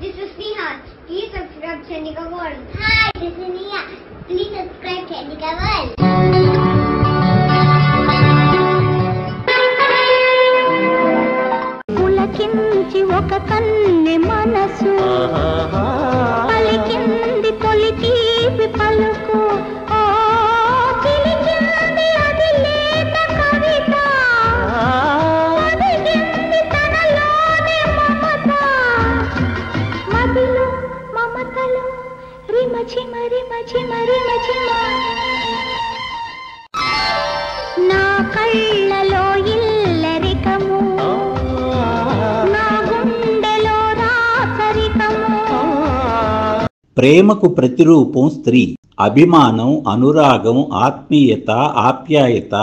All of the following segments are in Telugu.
this is Neha. Please subscribe Chandika World. Hi, this is Neha. Please subscribe Chandika World. పులకించి ఒక కన్నె మనసు పలికింది తొలి తీపి పలుకు ఓ చిలికింది అది లేత కవిత ఒదిగింది తనలోని మమత మదిలో మమతలో రిమచిమ రిమచిమ రిమచిమ నా కళ్ళలో ఇల్లరికము నా గుండెలో రాసరికము ప్రేమకు ప్రతిరూపం స్త్రీ అభిమానం అనురాగం ఆత్మీయత ఆప్యాయత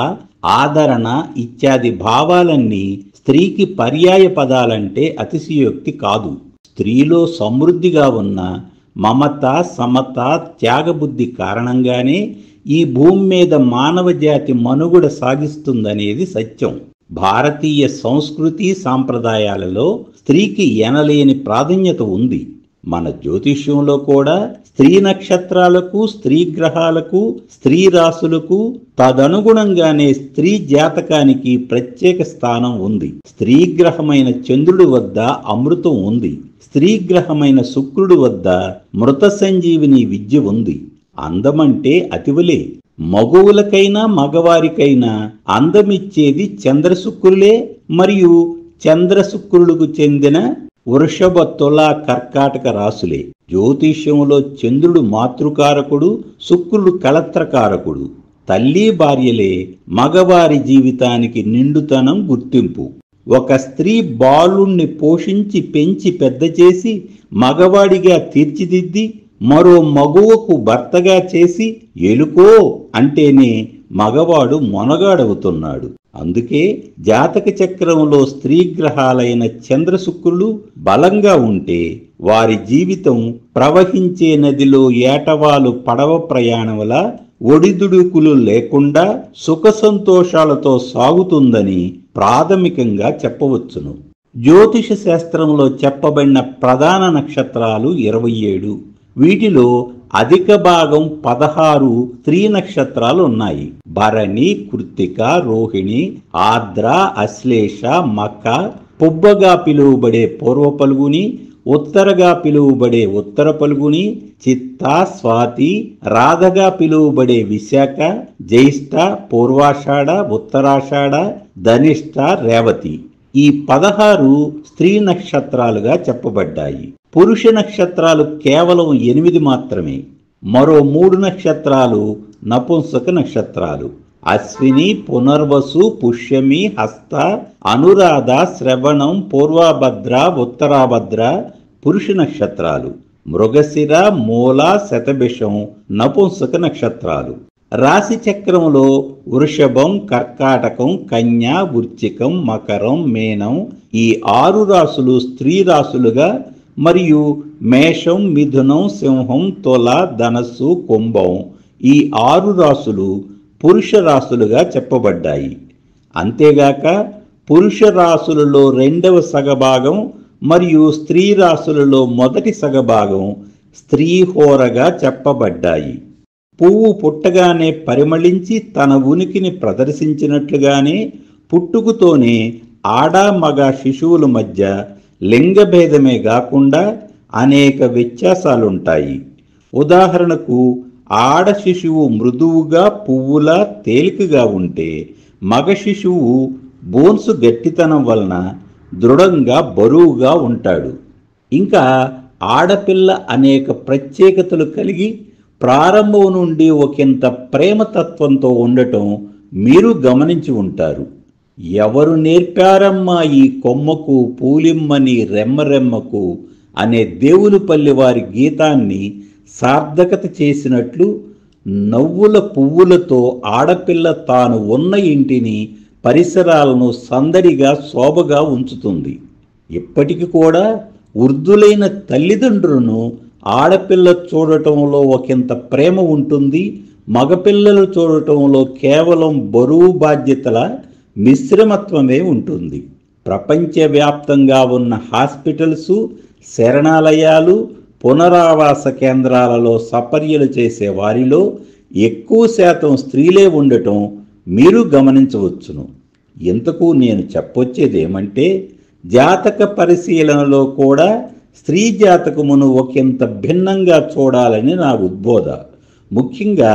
ఆదరణ ఇత్యాది భావాలన్నీ స్త్రీకి పర్యాయ పదాలంటే అతిశయోక్తి కాదు స్త్రీలో సమృద్ధిగా ఉన్న మమత సమత త్యాగబుద్ధి కారణంగానే ఈ భూమి మీద మానవ జాతి మనుగడ సాగిస్తుందనేది సత్యం భారతీయ సంస్కృతి సాంప్రదాయాలలో స్త్రీకి ఎనలేని ప్రాధాన్యత ఉంది మన జ్యోతిష్యంలో కూడా స్త్రీ నక్షత్రాలకు స్త్రీ గ్రహాలకు స్త్రీ రాశులకు తదనుగుణంగానే స్త్రీ జాతకానికి ప్రత్యేక స్థానం ఉంది స్త్రీ గ్రహమైన చంద్రుడి వద్ద అమృతం ఉంది స్త్రీ గ్రహమైన శుక్రుడి వద్ద మృత సంజీవిని విద్య ఉంది అందమంటే అతివలే మగువులకైనా మగవారికైనా అందమిచ్చేది చంద్రశుక్రులే మరియు చంద్రశుక్రులకు చెందిన వృషభ తుల కర్కాటక రాసులే జ్యోతిష్యంలో చంద్రుడు మాతృకారకుడు శుక్రుడు కళత్రకారకుడు తల్లి భార్యలే మగవారి జీవితానికి నిండుతనం గుర్తింపు ఒక స్త్రీ బాలుణ్ణి పోషించి పెంచి పెద్ద చేసి మగవాడిగా తీర్చిదిద్ది మరో మగువకు భర్తగా చేసి ఎలుకో అంటేనే మగవాడు మొనగాడవుతున్నాడు అందుకే జాతక చక్రంలో స్త్రీ గ్రహాలైన చంద్రశుక్రులు బలంగా ఉంటే వారి జీవితం ప్రవహించే నదిలో ఏటవాలు పడవ ప్రయాణముల ఒడిదుడుకులు లేకుండా సుఖ సంతోషాలతో సాగుతుందని ప్రాథమికంగా చెప్పవచ్చును జ్యోతిష శాస్త్రంలో చెప్పబడిన ప్రధాన నక్షత్రాలు ఇరవై ఏడు వీటిలో అధిక భాగం పదహారు స్త్రీ నక్షత్రాలు ఉన్నాయి భరణి కృత్తిక రోహిణి ఆద్ర అశ్లేష మక పుబ్బగా పిలువబడే పూర్వ పలుగుని ఉత్తరగా పిలువబడే ఉత్తర పలుగుని చిత్త స్వాతి రాధగా పిలువబడే విశాఖ జ్యేష్ఠ పూర్వాషాఢ ఉత్తరాషాఢ ధనిష్ట రేవతి ఈ పదహారు స్త్రీ నక్షత్రాలుగా చెప్పబడ్డాయి పురుష నక్షత్రాలు కేవలం ఎనిమిది మాత్రమే మరో మూడు నక్షత్రాలు నపుంసక నక్షత్రాలు అశ్విని పునర్వసు పుష్యమి హస్త అనురాధ శ్రవణం పూర్వభద్ర ఉత్తరాభద్ర పురుష నక్షత్రాలు మృగశిర మూల శతభిషం నపుంసక నక్షత్రాలు రాశి చక్రంలో వృషభం కర్కాటకం కన్య వృచ్చికం మకరం మేనం ఈ ఆరు రాసులు స్త్రీ రాసులుగా మరియు మేషం మిథునం సింహం తుల ధనస్సు కుంభం ఈ ఆరు రాసులు పురుష రాసులుగా చెప్పబడ్డాయి అంతేగాక పురుష రాసులలో రెండవ సగభాగం మరియు స్త్రీ రాసులలో మొదటి సగభాగం స్త్రీ హోరగా చెప్పబడ్డాయి పువ్వు పుట్టగానే పరిమళించి తన ఉనికిని ప్రదర్శించినట్లుగానే పుట్టుకతోనే ఆడ మగ శిశువుల మధ్య లింగభేదమే కాకుండా అనేక వ్యత్యాసాలుంటాయి ఉదాహరణకు ఆడ శిశువు మృదువుగా పువ్వులా తేలికగా ఉంటే మగ శిశువు బోన్సు గట్టితనం వలన దృఢంగా బరువుగా ఉంటాడు ఇంకా ఆడపిల్ల అనేక ప్రత్యేకతలు కలిగి ప్రారంభం నుండి ఒకంత ప్రేమతత్వంతో ఉండటం మీరు గమనించి ఉంటారు ఎవరు నేర్పారమ్మా ఈ కొమ్మకు పూలిమ్మని రెమ్మరెమ్మకు అనే దేవులపల్లి వారి గీతాన్ని సార్థకత చేసినట్లు నవ్వుల పువ్వులతో ఆడపిల్ల తాను ఉన్న ఇంటిని పరిసరాలను సందడిగా శోభగా ఉంచుతుంది ఇప్పటికి కూడా వృద్ధులైన తల్లిదండ్రులను ఆడపిల్ల చూడటంలో ఒకంత ప్రేమ ఉంటుంది మగపిల్లలు చూడటంలో కేవలం బరువు బాధ్యతల మిశ్రమత్వమే ఉంటుంది ప్రపంచవ్యాప్తంగా ఉన్న హాస్పిటల్స్ శరణాలయాలు పునరావాస కేంద్రాలలో సపర్యలు చేసే వారిలో ఎక్కువ శాతం స్త్రీలే ఉండటం మీరు గమనించవచ్చును ఇంతకు నేను చెప్పొచ్చేది ఏమంటే జాతక పరిశీలనలో కూడా స్త్రీ జాతకమును ఒకంత భిన్నంగా చూడాలని నా ఉద్బోధ ముఖ్యంగా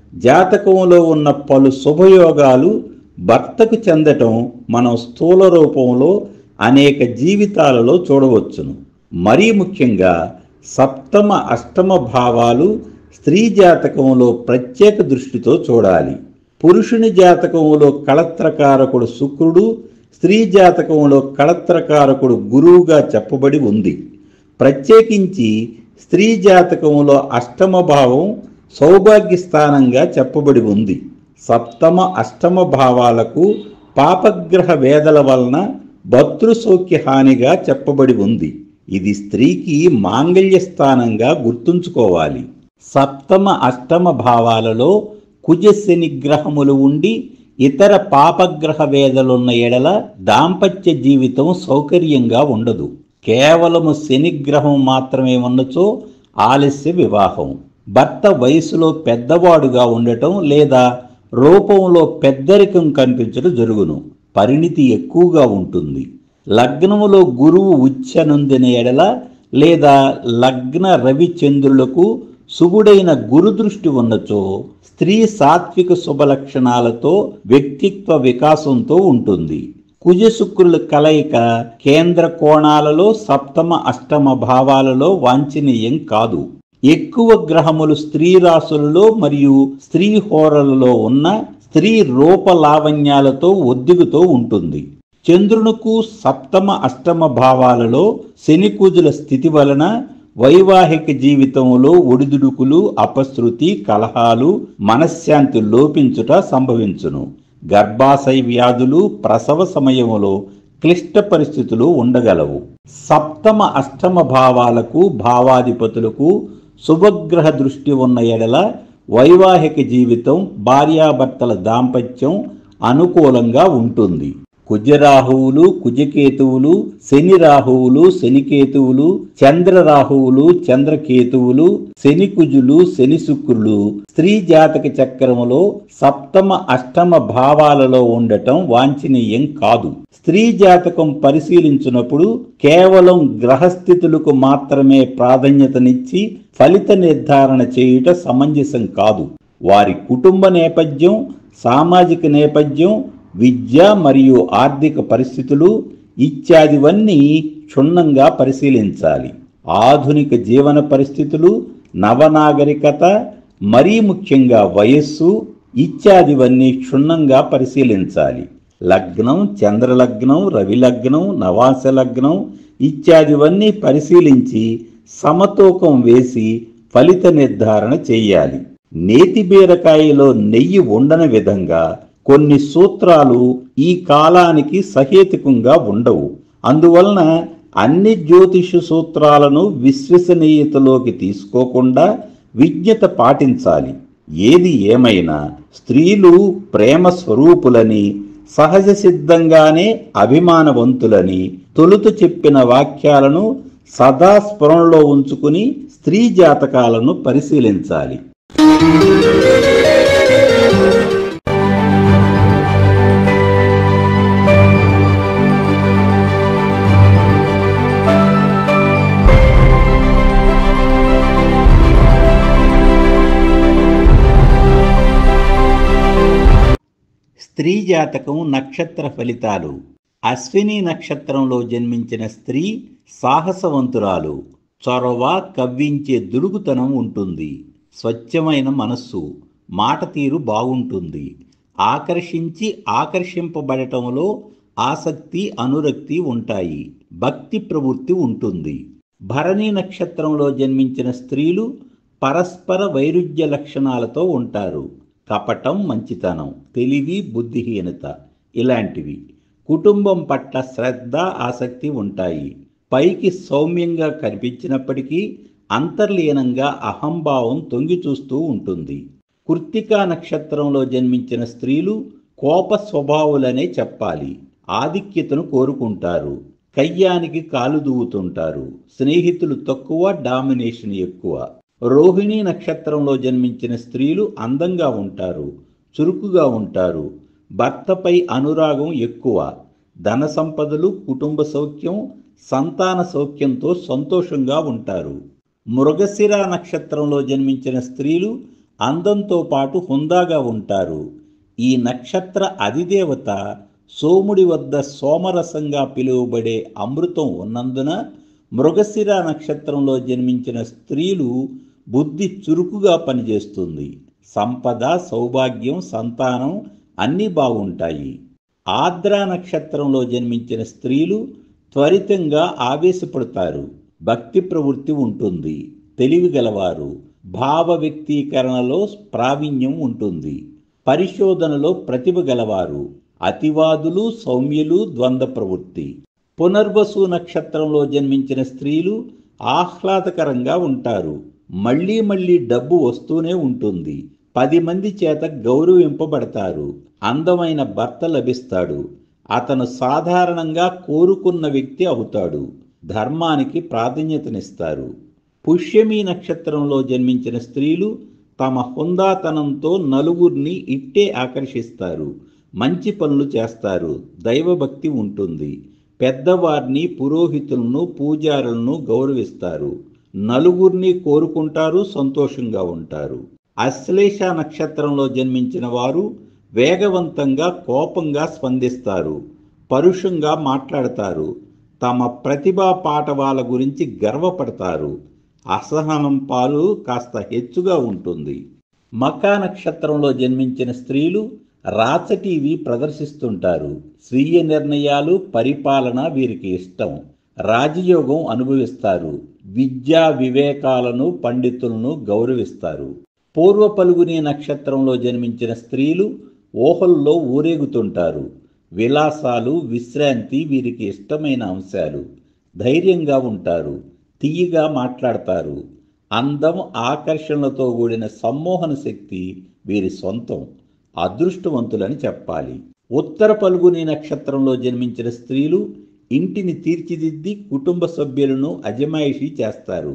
జాతకంలో ఉన్న పలు శుభయోగాలు భర్తకు చెందటం మనం స్థూల రూపంలో అనేక జీవితాలలో చూడవచ్చును మరీ ముఖ్యంగా సప్తమ అష్టమ భావాలు స్త్రీ జాతకంలో ప్రత్యేక దృష్టితో చూడాలి పురుషుని జాతకంలో కళత్రకారకుడు శుక్రుడు స్త్రీ జాతకంలో కళత్రకారకుడు గురువుగా చెప్పబడి ఉంది ప్రత్యేకించి స్త్రీ జాతకంలో అష్టమ భావం సౌభాగ్య స్థానంగా చెప్పబడి ఉంది సప్తమ అష్టమ భావాలకు పాపగ్రహ వేదల వలన భర్తృసౌఖ్య హానిగా చెప్పబడి ఉంది ఇది స్త్రీకి మాంగళ్య స్థానంగా గుర్తుంచుకోవాలి సప్తమ అష్టమ భావాలలో కుజశని గ్రహములు ఉండి ఇతర పాపగ్రహ వేదలున్న ఎడల దాంపత్య జీవితం సౌకర్యంగా ఉండదు కేవలము శనిగ్రహం మాత్రమే ఉన్నచో ఆలస్య వివాహం భర్త వయసులో పెద్దవాడుగా ఉండటం లేదా రూపంలో పెద్దరికం కనిపించడం జరుగును పరిణితి ఎక్కువగా ఉంటుంది లగ్నములో గురువు ఉచ్చనొందిన ఎడల లేదా లగ్న రవి చంద్రులకు శుభుడైన గురు దృష్టి ఉన్నచో స్త్రీ సాత్విక శుభ లక్షణాలతో వ్యక్తిత్వ వికాసంతో ఉంటుంది కుజ శుక్రుల కలయిక కేంద్ర కోణాలలో సప్తమ అష్టమ భావాలలో వాంఛనీయం కాదు ఎక్కువ గ్రహములు స్త్రీ రాశులలో మరియు స్త్రీ హోరలలో ఉన్న స్త్రీ రూప లావణ్యాలతో ఒద్దిగుతో ఉంటుంది చంద్రునకు సప్తమ అష్టమ భావాలలో శని కుజుల స్థితి వలన వైవాహిక జీవితంలో ఒడిదుడుకులు అపశృతి కలహాలు మనశ్శాంతి లోపించుట సంభవించును గర్భాశయ వ్యాధులు ప్రసవ సమయములో క్లిష్ట పరిస్థితులు ఉండగలవు సప్తమ అష్టమ భావాలకు భావాధిపతులకు శుభగ్రహ దృష్టి ఉన్న ఎడల వైవాహిక జీవితం భార్యాభర్తల దాంపత్యం అనుకూలంగా ఉంటుంది కుజరాహువులు కుజకేతువులు శని రాహువులు శనికేతువులు చంద్రరాహువులు చంద్రకేతువులు శని కుజులు శని శుక్రులు స్త్రీ జాతక చక్రములో సప్తమ అష్టమ భావాలలో ఉండటం వాంఛనీయం కాదు స్త్రీ జాతకం పరిశీలించినప్పుడు కేవలం గ్రహస్థితులకు మాత్రమే ప్రాధాన్యతనిచ్చి ఫలిత నిర్ధారణ చేయుట సమంజసం కాదు వారి కుటుంబ నేపథ్యం సామాజిక నేపథ్యం విద్య మరియు ఆర్థిక పరిస్థితులు ఇత్యాదివన్నీ క్షుణ్ణంగా పరిశీలించాలి ఆధునిక జీవన పరిస్థితులు నవనాగరికత మరీ ముఖ్యంగా వయస్సు ఇత్యాదివన్నీ క్షుణ్ణంగా పరిశీలించాలి లగ్నం చంద్రలగ్నం రవి లగ్నం నవాస లగ్నం ఇత్యాదివన్నీ పరిశీలించి సమతూకం వేసి ఫలిత నిర్ధారణ చేయాలి నేతి బీరకాయలో నెయ్యి ఉండని విధంగా కొన్ని సూత్రాలు ఈ కాలానికి సహేతుకంగా ఉండవు అందువలన అన్ని జ్యోతిష సూత్రాలను విశ్వసనీయతలోకి తీసుకోకుండా విజ్ఞత పాటించాలి ఏది ఏమైనా స్త్రీలు ప్రేమ స్వరూపులని సహజ సిద్ధంగానే అభిమానవంతులని తొలుత చెప్పిన వాక్యాలను సదా స్ఫురణలో ఉంచుకుని స్త్రీ జాతకాలను పరిశీలించాలి స్త్రీ జాతకం నక్షత్ర ఫలితాలు అశ్విని నక్షత్రంలో జన్మించిన స్త్రీ సాహసవంతురాలు చొరవ కవ్వించే దుడుకుతనం ఉంటుంది స్వచ్ఛమైన మనస్సు మాట తీరు బాగుంటుంది ఆకర్షించి ఆకర్షింపబడటంలో ఆసక్తి అనురక్తి ఉంటాయి భక్తి ప్రవృత్తి ఉంటుంది భరణి నక్షత్రంలో జన్మించిన స్త్రీలు పరస్పర వైరుధ్య లక్షణాలతో ఉంటారు కపటం మంచితనం తెలివి బుద్ధిహీనత ఇలాంటివి కుటుంబం పట్ల శ్రద్ధ ఆసక్తి ఉంటాయి పైకి సౌమ్యంగా కనిపించినప్పటికీ అంతర్లీనంగా అహంభావం తొంగి చూస్తూ ఉంటుంది కృత్తికా నక్షత్రంలో జన్మించిన స్త్రీలు కోప స్వభావులనే చెప్పాలి ఆధిక్యతను కోరుకుంటారు కయ్యానికి కాలు దువ్వుతుంటారు స్నేహితులు తక్కువ డామినేషన్ ఎక్కువ రోహిణీ నక్షత్రంలో జన్మించిన స్త్రీలు అందంగా ఉంటారు చురుకుగా ఉంటారు భర్తపై అనురాగం ఎక్కువ ధన సంపదలు కుటుంబ సౌఖ్యం సంతాన సౌఖ్యంతో సంతోషంగా ఉంటారు మృగశిర నక్షత్రంలో జన్మించిన స్త్రీలు అందంతో పాటు హుందాగా ఉంటారు ఈ నక్షత్ర అధిదేవత సోముడి వద్ద సోమరసంగా పిలువబడే అమృతం ఉన్నందున మృగశిర నక్షత్రంలో జన్మించిన స్త్రీలు బుద్ధి చురుకుగా పనిచేస్తుంది సంపద సౌభాగ్యం సంతానం అన్నీ బాగుంటాయి ఆద్రా నక్షత్రంలో జన్మించిన స్త్రీలు త్వరితంగా ఆవేశపడతారు భక్తి ప్రవృత్తి ఉంటుంది తెలివి గలవారు భావ వ్యక్తీకరణలో ప్రావీణ్యం ఉంటుంది పరిశోధనలో ప్రతిభ గలవారు అతివాదులు సౌమ్యులు ద్వంద్వ ప్రవృత్తి పునర్వసు నక్షత్రంలో జన్మించిన స్త్రీలు ఆహ్లాదకరంగా ఉంటారు మళ్ళీ మళ్ళీ డబ్బు వస్తూనే ఉంటుంది పది మంది చేత గౌరవింపబడతారు అందమైన భర్త లభిస్తాడు అతను సాధారణంగా కోరుకున్న వ్యక్తి అవుతాడు ధర్మానికి ప్రాధాన్యతనిస్తారు పుష్యమి నక్షత్రంలో జన్మించిన స్త్రీలు తమ హుందాతనంతో నలుగురిని ఇట్టే ఆకర్షిస్తారు మంచి పనులు చేస్తారు దైవభక్తి ఉంటుంది పెద్దవారిని పురోహితులను పూజారులను గౌరవిస్తారు నలుగురిని కోరుకుంటారు సంతోషంగా ఉంటారు అశ్లేష నక్షత్రంలో జన్మించిన వారు వేగవంతంగా కోపంగా స్పందిస్తారు పరుషంగా మాట్లాడతారు తమ ప్రతిభా పాఠవాల గురించి గర్వపడతారు అసహనం పాలు కాస్త హెచ్చుగా ఉంటుంది మకా నక్షత్రంలో జన్మించిన స్త్రీలు రాచటీవి ప్రదర్శిస్తుంటారు స్వీయ నిర్ణయాలు పరిపాలన వీరికి ఇష్టం రాజయోగం అనుభవిస్తారు విద్యా వివేకాలను పండితులను గౌరవిస్తారు పూర్వ పలుగుని నక్షత్రంలో జన్మించిన స్త్రీలు ఊహల్లో ఊరేగుతుంటారు విలాసాలు విశ్రాంతి వీరికి ఇష్టమైన అంశాలు ధైర్యంగా ఉంటారు తీయగా మాట్లాడతారు అందం ఆకర్షణలతో కూడిన సమ్మోహన శక్తి వీరి సొంతం అదృష్టవంతులని చెప్పాలి ఉత్తర పలుగుని నక్షత్రంలో జన్మించిన స్త్రీలు ఇంటిని తీర్చిదిద్ది కుటుంబ సభ్యులను అజమాయిషీ చేస్తారు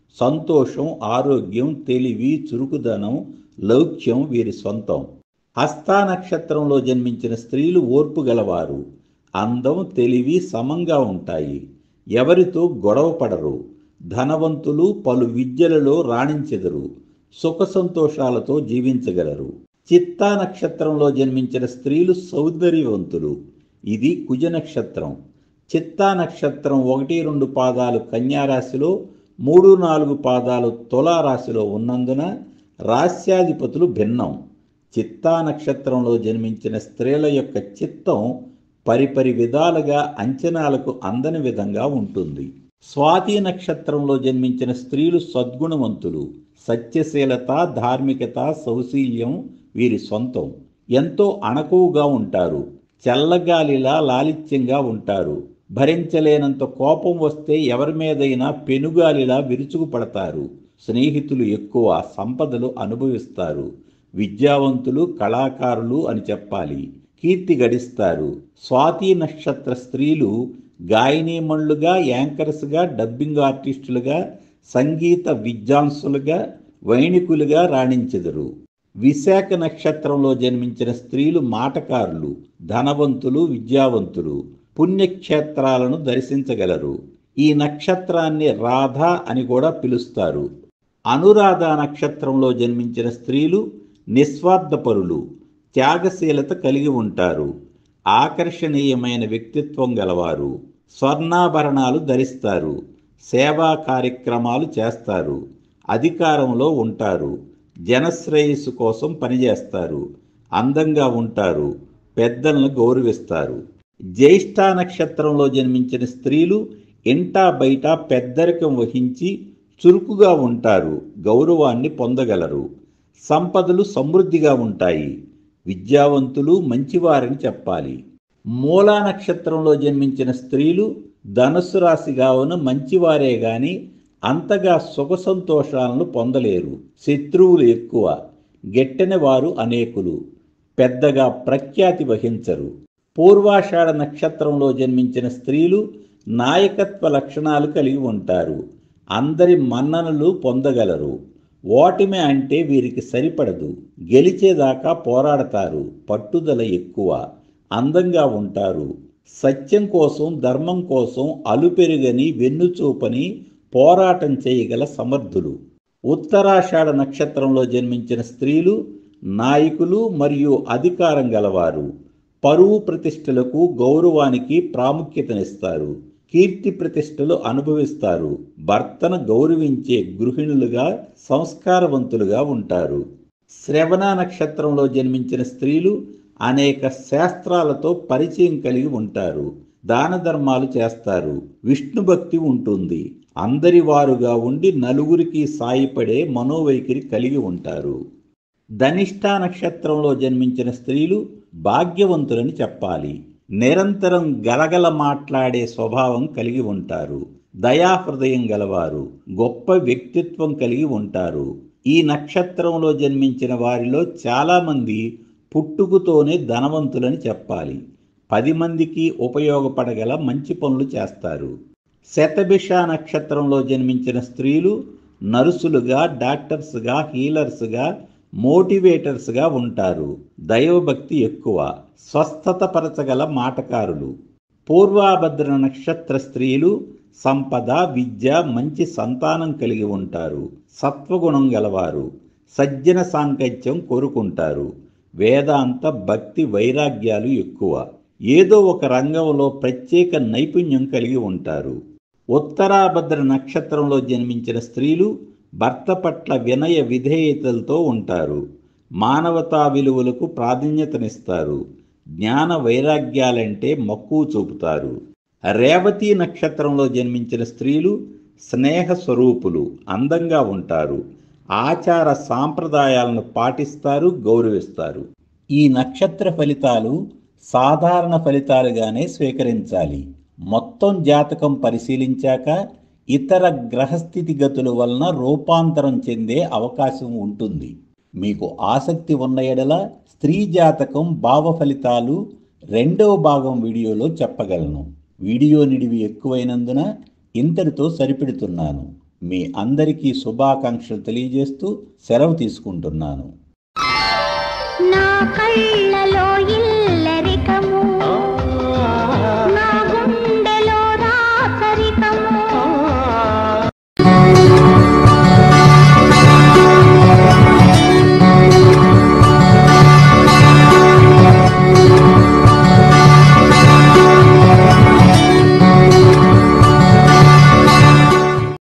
సంతోషం ఆరోగ్యం తెలివి చురుకుదనం లౌక్యం వీరి సొంతం హస్తా నక్షత్రంలో జన్మించిన స్త్రీలు ఓర్పు గలవారు అందం తెలివి సమంగా ఉంటాయి ఎవరితో గొడవ పడరు ధనవంతులు పలు విద్యలలో రాణించెదరు సుఖ సంతోషాలతో జీవించగలరు చిత్తా నక్షత్రంలో జన్మించిన స్త్రీలు సౌందర్యవంతులు ఇది కుజ నక్షత్రం చిత్తా నక్షత్రం ఒకటి రెండు పాదాలు కన్యారాశిలో మూడు నాలుగు పాదాలు తులారాశిలో ఉన్నందున రాస్యాధిపతులు భిన్నం చిత్తా నక్షత్రంలో జన్మించిన స్త్రీల యొక్క చిత్తం పరిపరి విధాలుగా అంచనాలకు అందని విధంగా ఉంటుంది స్వాతి నక్షత్రంలో జన్మించిన స్త్రీలు సద్గుణవంతులు సత్యశీలత ధార్మికత సౌశీల్యం వీరి సొంతం ఎంతో అణకువగా ఉంటారు చల్లగాలిలా లాలిత్యంగా ఉంటారు భరించలేనంత కోపం వస్తే ఎవరి మీదైనా పెనుగాలిలా విరుచుకుపడతారు స్నేహితులు ఎక్కువ సంపదలు అనుభవిస్తారు విద్యావంతులు కళాకారులు అని చెప్పాలి కీర్తి గడిస్తారు స్వాతి నక్షత్ర స్త్రీలు గాయనీమణులుగా యాంకర్స్గా డబ్బింగ్ ఆర్టిస్టులుగా సంగీత విద్వాంసులుగా వైణికులుగా రాణించెదరు విశాఖ నక్షత్రంలో జన్మించిన స్త్రీలు మాటకారులు ధనవంతులు విద్యావంతులు పుణ్యక్షేత్రాలను దర్శించగలరు ఈ నక్షత్రాన్ని రాధ అని కూడా పిలుస్తారు అనురాధ నక్షత్రంలో జన్మించిన స్త్రీలు నిస్వార్థపరులు త్యాగశీలత కలిగి ఉంటారు ఆకర్షణీయమైన వ్యక్తిత్వం గలవారు స్వర్ణాభరణాలు ధరిస్తారు సేవా కార్యక్రమాలు చేస్తారు అధికారంలో ఉంటారు జనశ్రేయస్సు కోసం పనిచేస్తారు అందంగా ఉంటారు పెద్దలను గౌరవిస్తారు జ్యేష్ఠ నక్షత్రంలో జన్మించిన స్త్రీలు ఇంటా బయట పెద్దరికం వహించి చురుకుగా ఉంటారు గౌరవాన్ని పొందగలరు సంపదలు సమృద్ధిగా ఉంటాయి విద్యావంతులు మంచివారని చెప్పాలి మూలా నక్షత్రంలో జన్మించిన స్త్రీలు ధనుస్సు రాశి కావున మంచివారే గాని అంతగా సుఖ సంతోషాలను పొందలేరు శత్రువులు ఎక్కువ గెట్టెన వారు అనేకులు పెద్దగా ప్రఖ్యాతి వహించరు పూర్వాషాఢ నక్షత్రంలో జన్మించిన స్త్రీలు నాయకత్వ లక్షణాలు కలిగి ఉంటారు అందరి మన్ననలు పొందగలరు ఓటమి అంటే వీరికి సరిపడదు గెలిచేదాకా పోరాడతారు పట్టుదల ఎక్కువ అందంగా ఉంటారు సత్యం కోసం ధర్మం కోసం అలుపెరుగని వెన్నుచూపని పోరాటం చేయగల సమర్థులు ఉత్తరాషాఢ నక్షత్రంలో జన్మించిన స్త్రీలు నాయకులు మరియు అధికారం గలవారు పరువు ప్రతిష్టలకు గౌరవానికి ప్రాముఖ్యతనిస్తారు కీర్తి ప్రతిష్టలు అనుభవిస్తారు భర్తను గౌరవించే గృహిణులుగా సంస్కారవంతులుగా ఉంటారు శ్రవణ నక్షత్రంలో జన్మించిన స్త్రీలు అనేక శాస్త్రాలతో పరిచయం కలిగి ఉంటారు దాన ధర్మాలు చేస్తారు విష్ణు భక్తి ఉంటుంది అందరి వారుగా ఉండి నలుగురికి సాయపడే మనోవైఖరి కలిగి ఉంటారు ధనిష్ట నక్షత్రంలో జన్మించిన స్త్రీలు భాగ్యవంతులని చెప్పాలి నిరంతరం గలగల మాట్లాడే స్వభావం కలిగి ఉంటారు దయాహృదయం గలవారు గొప్ప వ్యక్తిత్వం కలిగి ఉంటారు ఈ నక్షత్రంలో జన్మించిన వారిలో చాలామంది పుట్టుకతోనే ధనవంతులని చెప్పాలి పది మందికి ఉపయోగపడగల మంచి పనులు చేస్తారు శతభిష నక్షత్రంలో జన్మించిన స్త్రీలు నర్సులుగా డాక్టర్స్గా హీలర్స్గా మోటివేటర్స్గా ఉంటారు దైవభక్తి ఎక్కువ స్వస్థత పరచగల మాటకారులు పూర్వాభద్ర నక్షత్ర స్త్రీలు సంపద విద్య మంచి సంతానం కలిగి ఉంటారు సత్వగుణం గలవారు సజ్జన సాంగత్యం కోరుకుంటారు వేదాంత భక్తి వైరాగ్యాలు ఎక్కువ ఏదో ఒక రంగంలో ప్రత్యేక నైపుణ్యం కలిగి ఉంటారు ఉత్తరాభద్ర నక్షత్రంలో జన్మించిన స్త్రీలు భర్త పట్ల వినయ విధేయతలతో ఉంటారు మానవతా విలువలకు ప్రాధాన్యతనిస్తారు జ్ఞాన వైరాగ్యాలంటే మక్కువ చూపుతారు రేవతి నక్షత్రంలో జన్మించిన స్త్రీలు స్నేహ స్వరూపులు అందంగా ఉంటారు ఆచార సాంప్రదాయాలను పాటిస్తారు గౌరవిస్తారు ఈ నక్షత్ర ఫలితాలు సాధారణ ఫలితాలుగానే స్వీకరించాలి మొత్తం జాతకం పరిశీలించాక ఇతర గ్రహస్థితి గతుల వలన రూపాంతరం చెందే అవకాశం ఉంటుంది మీకు ఆసక్తి ఉన్న ఎడల స్త్రీ జాతకం భావ ఫలితాలు రెండవ భాగం వీడియోలో చెప్పగలను వీడియో నిడివి ఎక్కువైనందున ఇంతటితో సరిపెడుతున్నాను మీ అందరికీ శుభాకాంక్షలు తెలియజేస్తూ సెలవు తీసుకుంటున్నాను నా కళ్ళలో ఇల్ల